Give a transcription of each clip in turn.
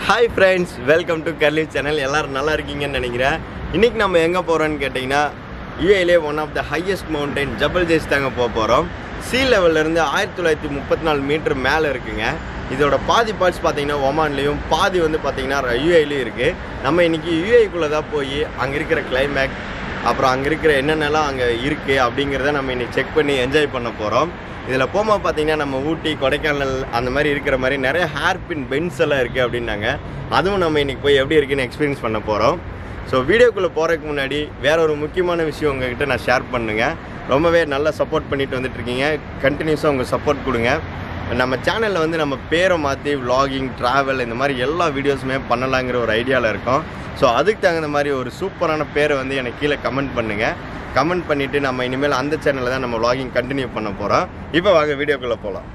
Hi friends welcome to Curly channel எல்லாரும் நல்லா இருக்கீங்கன்னு நினைக்கிறேன் இன்னைக்கு நம்ம எங்கே போகிறோம்னு கேட்டிங்கன்னா யூஏலே one of the highest mountain Jabal Jais தாங்க போக போகிறோம் சீ லெவல்லேருந்து ஆயிரத்தி தொள்ளாயிரத்தி முப்பத்தி நாலு மீட்டர் மேலே இருக்குங்க இதோட பாதி பார்ட்ஸ் பார்த்தீங்கன்னா ஒமான்லேயும் பாதி வந்து பார்த்தீங்கன்னா யூஏலையும் இருக்குது நம்ம இன்னைக்கு யூஏக்குள்ளே தான் போய் அங்கே இருக்கிற கிளைமேக் அப்புறம் அங்கே இருக்கிற என்னென்னலாம் அங்கே இருக்குது அப்படிங்கிறத நம்ம இன்னைக்கு செக் பண்ணி என்ஜாய் பண்ண போகிறோம் இதில் போகும்போது பார்த்தீங்கன்னா நம்ம ஊட்டி கொடைக்கானல் அந்த மாதிரி இருக்கிற மாதிரி நிறைய ஹேர் பின் பென்ஸ் எல்லாம் இருக்குது அப்படின்னாங்க அதுவும் நம்ம இன்னைக்கு போய் எப்படி இருக்குன்னு எக்ஸ்பீரியன்ஸ் பண்ண போகிறோம் ஸோ வீடியோக்குள்ளே போகிறதுக்கு முன்னாடி வேற ஒரு முக்கியமான விஷயம் உங்ககிட்ட நான் ஷேர் பண்ணுங்க ரொம்பவே நல்லா சப்போர்ட் பண்ணிட்டு வந்துட்டு இருக்கீங்க கண்டினியூஸாக உங்கள் சப்போர்ட் கொடுங்க நம்ம சேனலில் வந்து நம்ம பேரை மாற்றி vlogging ட்ராவல் இந்த மாதிரி எல்லா வீடியோஸுமே பண்ணலாங்கிற ஒரு ஐடியாவில் இருக்கோம் ஸோ அதுக்கு தகுந்த மாதிரி ஒரு சூப்பரான பேரை வந்து எனக்கு கீழே கமெண்ட் பண்ணுங்கள் கமெண்ட் பண்ணிவிட்டு நம்ம இனிமேல் அந்த சேனலில் தான் நம்ம vlogging கண்டினியூ பண்ண போகிறோம் இப்போ வாங்க வீடியோக்குள்ளே போகலாம்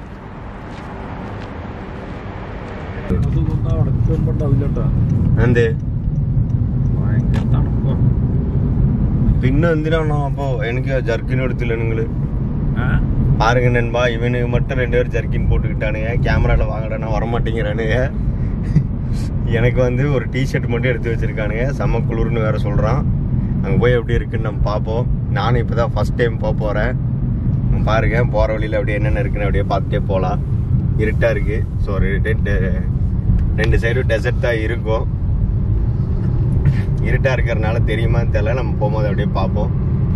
അതൊന്നും അവിടെ ചെമ്പുണ്ടാവില്ലട്ടാ എന്ത് ഭയങ്കര തണുപ്പാ പിന്നെ എന്തിനാണോ അപ്പോൾ എനിക്ക് ജർക്കിൻ എടുത്തില്ല നിങ്ങൾ பாருங்க நண்பா இவனுக்கு மட்டும் ரெண்டு பேரும் ஜர்க்கின் போட்டுக்கிட்டானுங்க கேமராவில் வாங்கடா நான் வரமாட்டேங்கிறானுங்க எனக்கு வந்து ஒரு டிஷர்ட் மட்டும் எடுத்து வச்சிருக்கானுங்க செம்ம குளிர்னு வேற சொல்கிறான் அங்கே போய் எப்படி இருக்குன்னு நம்ம பார்ப்போம் நானும் இப்போ தான் ஃபஸ்ட் டைம் போக போகிறேன் பாருங்க போகிற வழியில் அப்படியே என்னென்ன இருக்குன்னு அப்படியே பார்த்துட்டே போகலாம் இருட்டாக இருக்குது ஸோ ஒரு ரெண்டு ரெண்டு சைடும் டெசர்ட் தான் இருக்கும் இருட்டாக இருக்கிறனால தெரியுமான்னு தெரியல நம்ம போகும்போது அப்படியே பார்ப்போம்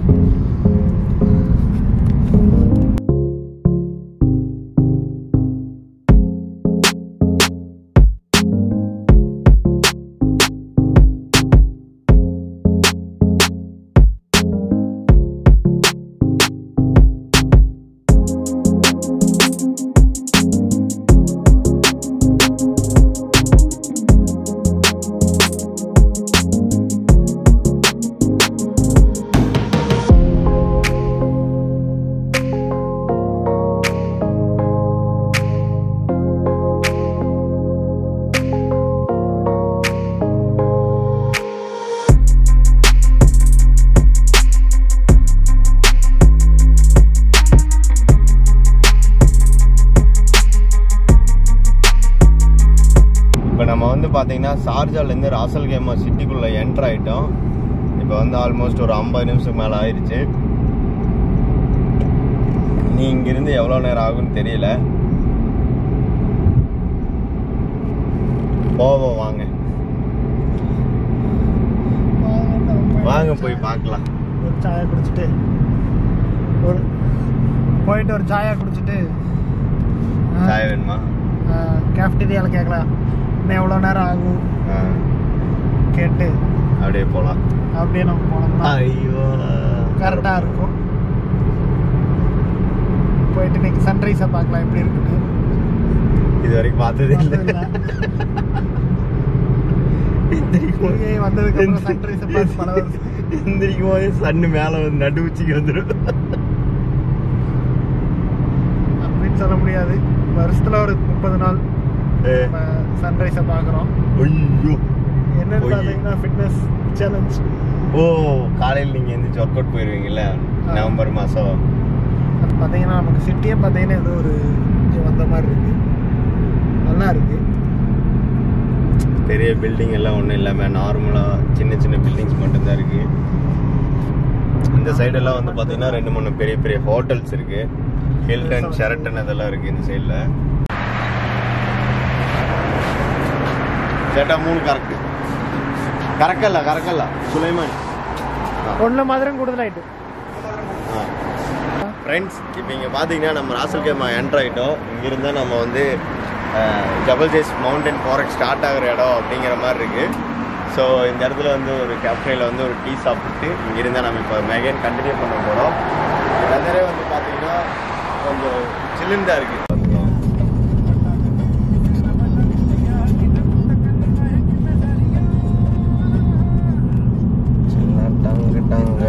இப்போ நம்ம வந்து பார்த்தீங்கன்னா ஷார்ஜாலேருந்து ராசல் கேமா சிட்டிக்குள்ளே என்டர் ஆகிட்டோம் இப்போ வந்து ஆல்மோஸ்ட் ஒரு ஐம்பது நிமிஷத்துக்கு மேலே ஆயிடுச்சு நீ இங்கிருந்து எவ்வளோ நேரம் ஆகும்னு தெரியல போவோம் வாங்க வாங்க போய் பார்க்கலாம் ஒரு சாயா குடிச்சிட்டு ஒரு போயிட்டு ஒரு சாயா குடிச்சிட்டு சாய வேணுமா கேஃப்டீரியாவில் கேட்கலாம் இன்னும் எவ்வளோ நேரம் ஆகும் ஆ, கேட்டு அப்படியே போகலாம் அப்படியே நம்ம போனோம்னா ஐயோ கரெக்டாக இருக்கும் போயிட்டு இன்னைக்கு சன்ரைஸை பார்க்கலாம் எப்படி இருக்குன்னு இது வரைக்கும் பார்த்ததே இல்லை வந்ததில்ல. எந்திரிக்கும் போது- இங்கே வந்ததுக்கு அப்புறம் சன்ரைஸை பார்த்து பல வருஷம் எந்திரிக்கும் போதே சன்னு மேல வந்து நடு உச்சிக்கு வந்துடும் அப்படின்னு சொல்ல முடியாது வருஷத்துல ஒரு முப்பது நாள் சன்ரைஸை பார்க்குறோம் ஐயோ என்னன்னு பொய். பார்த்தீங்கன்னா ஃபிட்னஸ் சேலஞ்ச் ஓ காலையில் நீங்க எந்திரிச்சு ஒர்க் அவுட் போயிருவீங்கல்ல நவம்பர் மாசம் அது பார்த்தீங்கன்னா நமக்கு சிட்டியே பார்த்தீங்கன்னா ஏதோ ஒரு கொஞ்சம் வந்த மாதிரி இருக்கு நல்லா இருக்கு பெரிய பில்டிங் எல்லாம் ஒன்றும் இல்லாம நார்மலா சின்ன சின்ன பில்டிங்ஸ் மட்டும்தான் இருக்கு இந்த side எல்லாம் வந்து பாத்தீங்கன்னா ரெண்டு மூணு பெரிய பெரிய ஹோட்டல்ஸ் இருக்கு ஹில்டன் ஷெரட்டன் அதெல்லாம் இருக்கு இந்த சைடில் சேட்டா மூணு கரெக்ட் கரெக்டல்ல கரெக்டல்ல சுலைமான் ஒன்றில் மாதிரியும் கூடுதலாயிட்டு ஃப்ரெண்ட்ஸ் இப்போ இங்கே பார்த்தீங்கன்னா நம்ம ராசல் கேமா என்ட்ரு ஆகிட்டோம் இங்கிருந்தா நம்ம வந்து டபுள் ஜேஸ் மவுண்டன் போகிறக்கு ஸ்டார்ட் ஆகிற இடம் அப்படிங்கிற மாதிரி இருக்குது ஸோ இந்த இடத்துல வந்து ஒரு கேஃப்டேரியில் வந்து ஒரு டீ சாப்பிட்டு இங்கிருந்தா நம்ம இப்போ மெகன் கண்டினியூ பண்ண போகிறோம் வெதரே வந்து பார்த்தீங்கன்னா கொஞ்சம் சில்லுன்னு தான் இருக்குது டங்கு டங்கு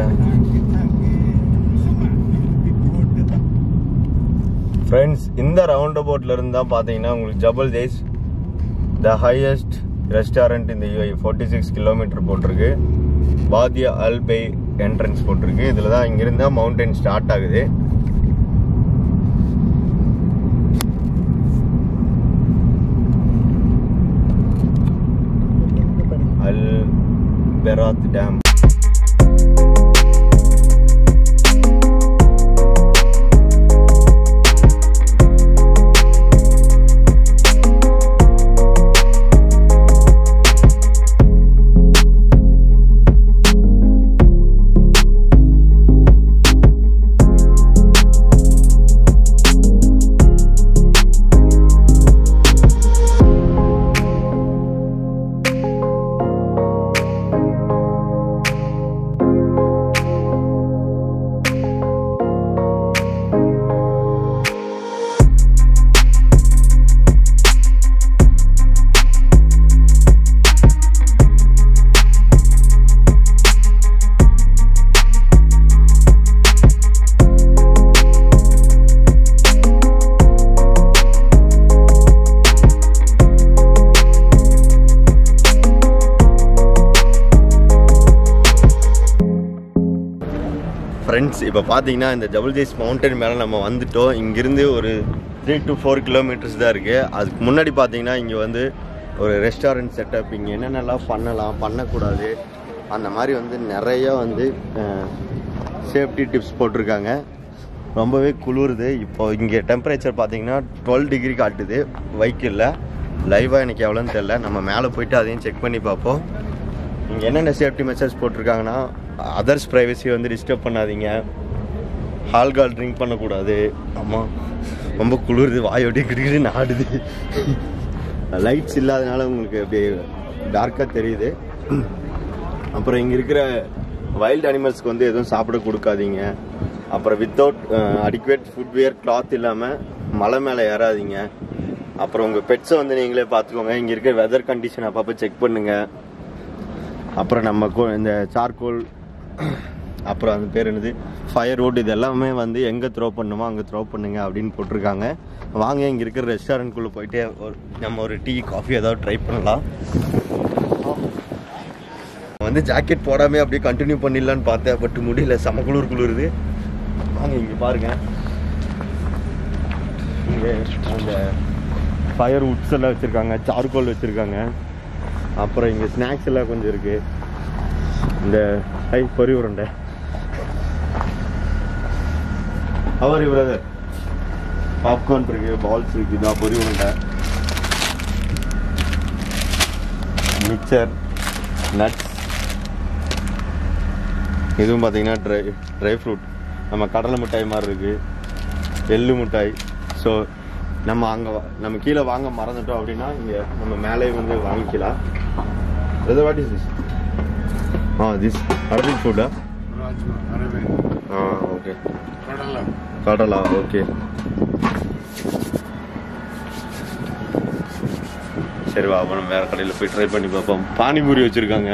ஃப்ரெண்ட்ஸ் இந்த ரவுண்ட் அபவுட்ல இருந்து தான் பார்த்தீங்கன்னா உங்களுக்கு Jabal Jais the highest restaurant இந்த யூஐ ஃபார்ட்டி சிக்ஸ் கிலோமீட்டர் போட்டிருக்கு பாதியா அல்பை என்ட்ரன்ஸ் போட்டிருக்கு இதில் தான் இங்கிருந்து தான் மவுண்டைன் ஸ்டார்ட் ஆகுது பெராத் டேம் ஃப்ரெண்ட்ஸ் இப்போ பார்த்தீங்கன்னா இந்த ஜபல்ஜேஸ் மவுண்டன் மேலே நம்ம வந்துட்டோம் இங்கேருந்து ஒரு த்ரீ டு ஃபோர் கிலோமீட்டர்ஸ் தான் இருக்குது அதுக்கு முன்னாடி பார்த்தீங்கன்னா இங்கே வந்து ஒரு ரெஸ்டாரண்ட் செட்டப் இங்கே என்னென்னலாம் பண்ணலாம் பண்ணக்கூடாது அந்த மாதிரி வந்து நிறைய வந்து சேஃப்டி டிப்ஸ் போட்டிருக்காங்க ரொம்பவே குளிருது இப்போ இங்கே டெம்பரேச்சர் பார்த்தீங்கன்னா டுவெல் டிகிரி காட்டுது வெஹிக்கிளில் லைவாக எனக்கு எவ்வளோன்னு தெரில நம்ம மேலே போயிட்டு அதையும் செக் பண்ணி பார்ப்போம் இங்கே என்னென்ன சேஃப்டி மெஷர்ஸ் போட்டிருக்காங்கன்னா அதர்ஸ் ப்ரைவசி வந்து டிஸ்டர்ப் பண்ணாதீங்க ஆல்கால் ட்ரிங்க் பண்ணக்கூடாது ஆமாம் ரொம்ப குளிருது வாயோட்டி கிடுக்கிட்டு ஆடுது லைட்ஸ் இல்லாதனால உங்களுக்கு அப்படியே டார்க்காக தெரியுது அப்புறம் இங்கே இருக்கிற வைல்ட் அனிமல்ஸ்க்கு வந்து எதுவும் சாப்பிட கொடுக்காதீங்க அப்புறம் வித்தவுட் அடிக்குவேட் ஃபுட்வேர் கிளாத் இல்லாமல் மலை மேலே ஏறாதீங்க அப்புறம் உங்கள் பெட்ஸை வந்து நீங்களே பார்த்துக்கோங்க இங்கே இருக்கிற வெதர் கண்டிஷன் அப்பப்போ செக் பண்ணுங்கள் அப்புறம் நம்ம கோ- இந்த சார்கோல் அப்புறம் அந்த பேர் என்னது ஃபயர் வுட் இது எல்லாமே வந்து எங்கே த்ரோ பண்ணுமோ அங்கே த்ரோ பண்ணுங்க அப்படின்னு போட்டிருக்காங்க வாங்க இங்கே இருக்கிற ரெஸ்டாரண்ட்குள்ளே போயிட்டு ஒரு நம்ம ஒரு டீ காஃபி ஏதாவது ட்ரை பண்ணலாம் வந்து ஜாக்கெட் போடாமல் அப்படியே கண்டினியூ பண்ணிடலான்னு பார்த்தேன் பட் முடியல செம குளிர் குளிருது வாங்க இங்கே பாருங்க இங்கே அந்த ஃபயர் வுட்ஸ் எல்லாம் வச்சுருக்காங்க சார்கோல் வச்சுருக்காங்க அப்புறம் இங்கே ஸ்நாக்ஸ் எல்லாம் கொஞ்சம் இருக்கு இந்த ஐ பொரி உருண்டை அவர் பிரதர் பாப்கார்ன் இருக்கு பால்ஸ் இருக்கு இதா பொரி உருண்டை மிக்சர் நட்ஸ் இதுவும் பார்த்தீங்கன்னா ட்ரை ட்ரை ஃப்ரூட் நம்ம கடலை மிட்டாய் மாதிரி இருக்கு எள்ளு மிட்டாய் ஸோ நம்ம அங்கே நம்ம கீழே வாங்க மறந்துட்டோம் அப்படின்னா இங்கே நம்ம மேலே வந்து வாங்கிக்கலாம் இது what is this ah this Arabic ஃபுட்டா ஆ ஓகே கடலா ஓகே சரி வா அப்ப நம்ம வேற கடையில் போய் ட்ரை பண்ணி பார்ப்போம் பானிபூரி வச்சிருக்காங்க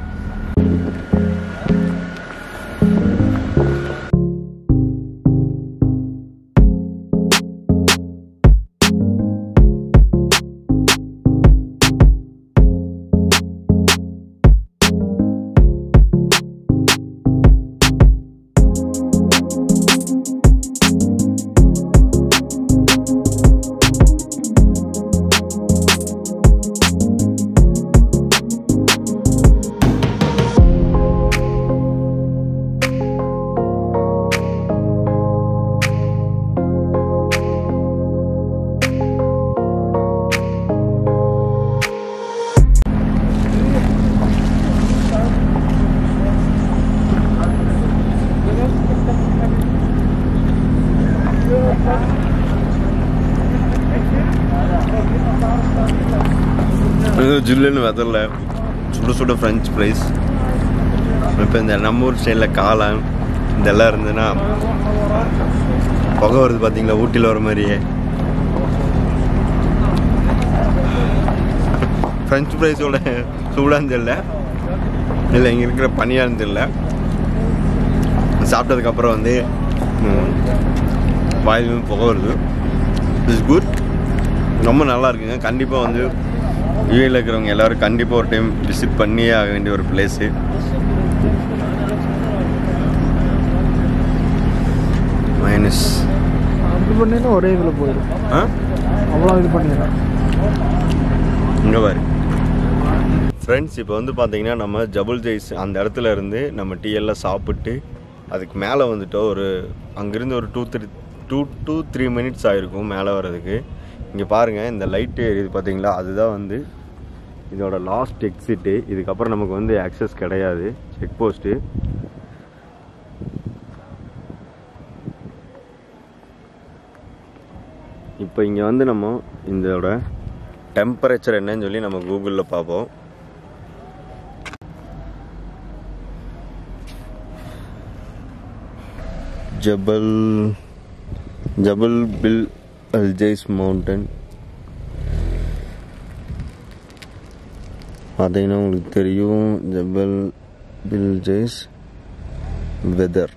ஜில்லுன்னு வெதரில் சுட சுட ஃப்ரெஞ்ச் ஃப்ரைஸ் இப்போ இந்த நம்ம ஊர் ஸ்டைலில் காளான் இதெல்லாம் இருந்ததுன்னா புகை வருது பார்த்தீங்களா ஊட்டியில் வர மாதிரியே ஃப்ரெஞ்ச் ஃப்ரைஸோட சூடான்னு தெரியல இல்லை இங்கே இருக்கிற பனியான்னு தெரியல சாப்பிட்டதுக்கப்புறம் வந்து ம், வாயிலும் புகை வருது இட்ஸ் குட் ரொம்ப நல்லா இருக்குங்க கண்டிப்பாக வந்து யூஏல இருக்கிறவங்க எல்லாரும் கண்டிப்பாக ஒரு டைம் விசிட் பண்ணியே ஆக வேண்டிய ஒரு பிளேஸு மைனஸ் அப்படி பண்ணினா ஒரே இதில் போயிடும் ஆ அவ்வளோ இது பண்ணிடலாம் இங்கே பாரு ஃப்ரெண்ட்ஸ் இப்போ வந்து பார்த்தீங்கன்னா நம்ம ஜபுல் ஜெய்ஸ் அந்த இடத்துல இருந்து நம்ம டீ எல்லாம் சாப்பிட்டு அதுக்கு மேலே வந்துட்டோம் ஒரு அங்கேருந்து ஒரு two three two two three minutes ஆகிருக்கும் மேலே வர்றதுக்கு இங்கே பாருங்கள் இந்த லைட்டு எரியுது பார்த்தீங்களா அதுதான் வந்து இதோட லாஸ்ட் எக்ஸிட்டு இதுக்கப்புறம் நமக்கு வந்து ஆக்சஸ் கிடையாது செக் போஸ்ட்டு இப்போ இங்கே வந்து நம்ம இதோட டெம்பரேச்சர் என்னன்னு சொல்லி நம்ம கூகுளில் பார்ப்போம் ஜபல் ஜபல் பில் அல்ஜைஸ் மவுண்டன் பார்த்தீங்கன்னா உங்களுக்கு தெரியும் ஜபல் பில் Jais weather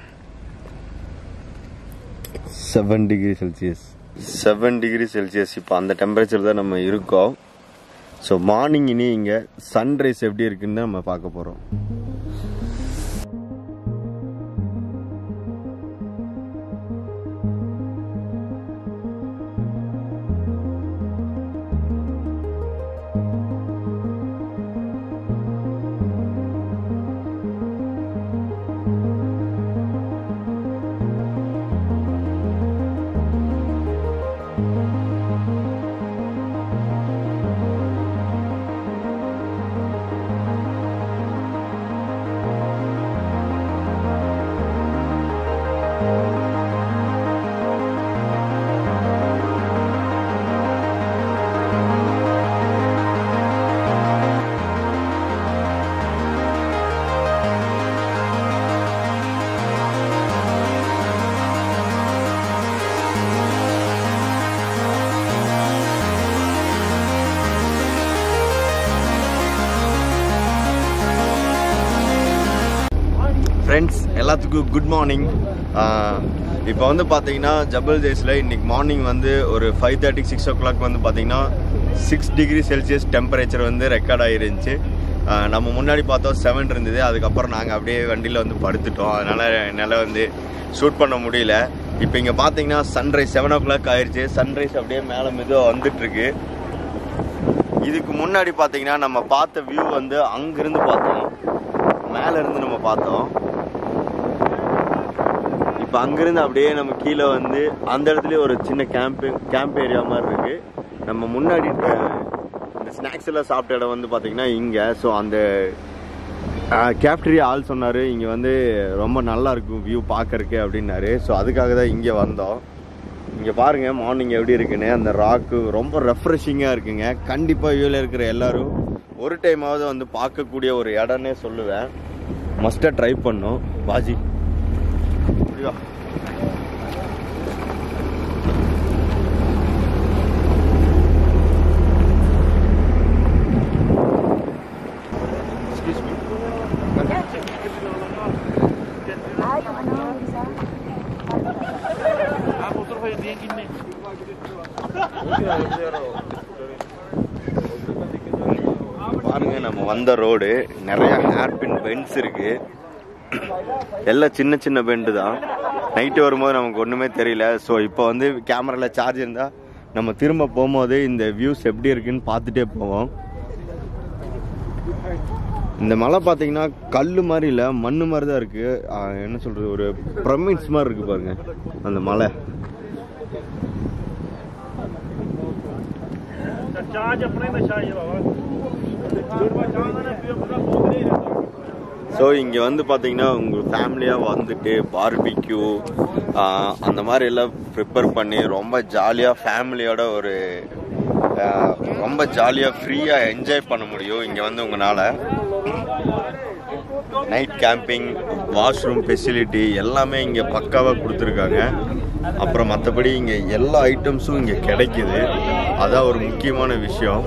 seven degree Celsius seven degree Celsius இப்போ அந்த டெம்பரேச்சர் தான் நம்ம இருக்கோம் ஸோ மார்னிங் இனி இங்கே சன்ரைஸ் எப்படி இருக்குன்னு தான் நம்ம பார்க்க போகிறோம் ஃப்ரெண்ட்ஸ் எல்லாத்துக்கும் குட் மார்னிங் இப்போ வந்து பார்த்தீங்கன்னா ஜபல் ஜேஸில் இன்னைக்கு மார்னிங் வந்து ஒரு five thirty six o'clock வந்து பார்த்தீங்கன்னா சிக்ஸ் டிகிரி செல்சியஸ் டெம்பரேச்சர் வந்து ரெக்கார்ட் ஆகிருந்துச்சு ஆஹ் நம்ம முன்னாடி பார்த்தோம் செவன் இருந்தது அதுக்கப்புறம் நாங்கள் அப்படியே வண்டியில் வந்து படுத்துட்டோம் அதனால் என்னால் வந்து ஷூட் பண்ண முடியல இப்போ இங்கே பார்த்தீங்கன்னா சன்ரைஸ் செவன் ஓ கிளாக் ஆயிடுச்சு சன்ரைஸ் அப்படியே மேலே மெதுவாக வந்துட்டுருக்கு இதுக்கு முன்னாடி பார்த்தீங்கன்னா நம்ம பார்த்த வியூ வந்து அங்கிருந்து பார்த்தோம் மேல இருந்து நம்ம பார்த்தோம் இப்போ அங்கிருந்து அப்படியே நம்ம கீழே வந்து அந்த இடத்துல ஒரு சின்ன கேம்ப் கேம்ப் ஏரியா மாதிரி இருக்கு நம்ம முன்னாடி அஹ், இந்த ஸ்நாக்ஸ் எல்லாம் சாப்பிட்ட இடம் வந்து பார்த்தீங்கன்னா இங்கே ஸோ அந்த கேப்டரியா ஆள் சொன்னார் இங்கே வந்து ரொம்ப நல்லா இருக்கும் வியூ பார்க்கறக்கு அப்படின்னாரு ஸோ அதுக்காக தான் இங்கே வந்தோம் இங்கே பாருங்க மார்னிங் எப்படி இருக்குன்னு அந்த ராக்கு ரொம்ப ரெஃப்ரெஷிங்காக இருக்குங்க கண்டிப்பாக வியூவில் இருக்கிற எல்லாரும் ஒரு டைமாவது வந்து பார்க்கக்கூடிய ஒரு இடம்னே சொல்லுவேன் மஸ்ட்டாக ட்ரை பண்ணும் பாஜி இப்படி வா. Excuse me. பாருங்க நம்ம வந்த ரோடு நிறைய ஹேர்பின் பென்ஸ் இருக்கு எல்லாம் சின்ன சின்ன பெண்டு தான் நைட்டு வரும்போது நமக்கு ஒன்றுமே தெரியல ஸோ இப்போ வந்து கேமராவில் சார்ஜ் இருந்தால் நம்ம திரும்ப போகும்போது இந்த வியூஸ் எப்படி இருக்குன்னு பார்த்துட்டே போவோம் இந்த மலை பார்த்தீங்கன்னா கல் மாதிரி இல்லை மண் மாதிரி தான் இருக்கு ஆ, என்ன சொல்றது ஒரு பிரமிட்ஸ் மாதிரி இருக்கு பாருங்க அந்த மலை ਚਾਰਜ ਆਪਣੇ ਨਸ਼ਾ ਹੀ ਬਾਬਾ ਜਿਹੜਾ ਚਾਹਦਾ ਨਾ ਪਿਓ ਪੂਰਾ ਸੋਚ ਨਹੀਂ ਰਹਿੰਦਾ ஸோ இங்கே வந்து பார்த்தீங்கன்னா உங்கள் ஃபேமிலியாக வந்துட்டு பார்பிக்யூ அந்த மாதிரி எல்லாம் ப்ரிப்பேர் பண்ணி ரொம்ப ஜாலியாக ஃபேமிலியோட ஒரு ஆ, ரொம்ப ஜாலியாக ஃப்ரீயாக என்ஜாய் பண்ண முடியும் இங்கே வந்து உங்களால் நைட் கேம்பிங் வாஷ்ரூம் ஃபெசிலிட்டி எல்லாமே இங்கே பக்காவாக கொடுத்துருக்காங்க அப்புறம் மற்றபடி இங்கே எல்லா ஐட்டம்ஸும் இங்கே கிடைக்குது அதான் ஒரு முக்கியமான விஷயம்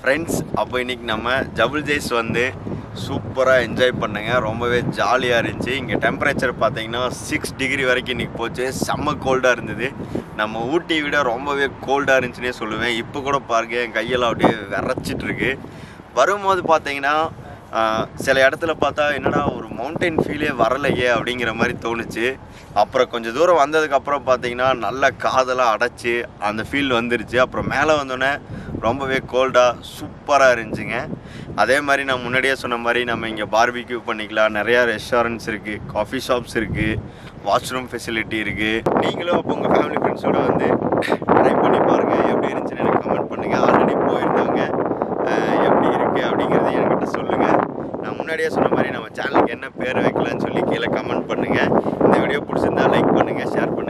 ஃப்ரெண்ட்ஸ் அப்போ இன்னைக்கு நம்ம ஜபுல் ஜேஸ் வந்து சூப்பராக என்ஜாய் பண்ணுங்க ரொம்பவே ஜாலியாக இருந்துச்சு இங்கே டெம்பரேச்சர் பார்த்தீங்கன்னா சிக்ஸ் டிகிரி வரைக்கும் இன்னைக்கு போச்சு செம்ம கோல்டாக இருந்தது நம்ம ஊட்டி விட ரொம்பவே கோல்டாக இருந்துச்சுன்னே சொல்லுவேன் இப்போ கூட பாருங்க என் கையெல்லாம் அப்படியே விரைச்சிட்டு இருக்கு வரும்போது பார்த்தீங்கன்னா ஆஹ், சில இடத்துல பார்த்தா என்னடா ஒரு மவுண்டைன் ஃபீலே வரலையே அப்படிங்கிற மாதிரி தோணுச்சு அப்புறம் கொஞ்சம் தூரம் வந்ததுக்கப்புறம் பார்த்தீங்கன்னா நல்ல காதெல்லாம் அடைச்சி அந்த ஃபீல் வந்துருச்சு அப்புறம் மேலே வந்தோடனே ரொம்பவே கோல்டாக சூப்பராக இருந்துச்சுங்க அதே மாதிரி நான் முன்னாடியே சொன்ன மாதிரி நம்ம இங்கே பார்பிக்யூ பண்ணிக்கலாம் நிறையா ரெஸ்டாரண்ட்ஸ் இருக்குது காஃபி ஷாப்ஸ் இருக்குது வாஷ்ரூம் ஃபெசிலிட்டி இருக்குது நீங்களும் அப்போ உங்கள் ஃபேமிலி ஃப்ரெண்ட்ஸோட வந்து ட்ரை பண்ணி பாருங்கள் எப்படி இருந்துச்சுன்னு எனக்கு கமெண்ட் பண்ணுங்கள் ஆல்ரெடி போயிருந்தவங்க அஹ், எப்படி இருக்குது அப்படிங்கிறத என்கிட்ட சொல்லுங்கள் நான் முன்னாடியே சொன்ன மாதிரி நம்ம சேனலுக்கு என்ன பேர் வைக்கலாம்னு சொல்லி கீழே கமெண்ட் பண்ணுங்கள் இந்த வீடியோ பிடிச்சிருந்தா லைக் பண்ணுங்கள் ஷேர் பண்ணுங்கள்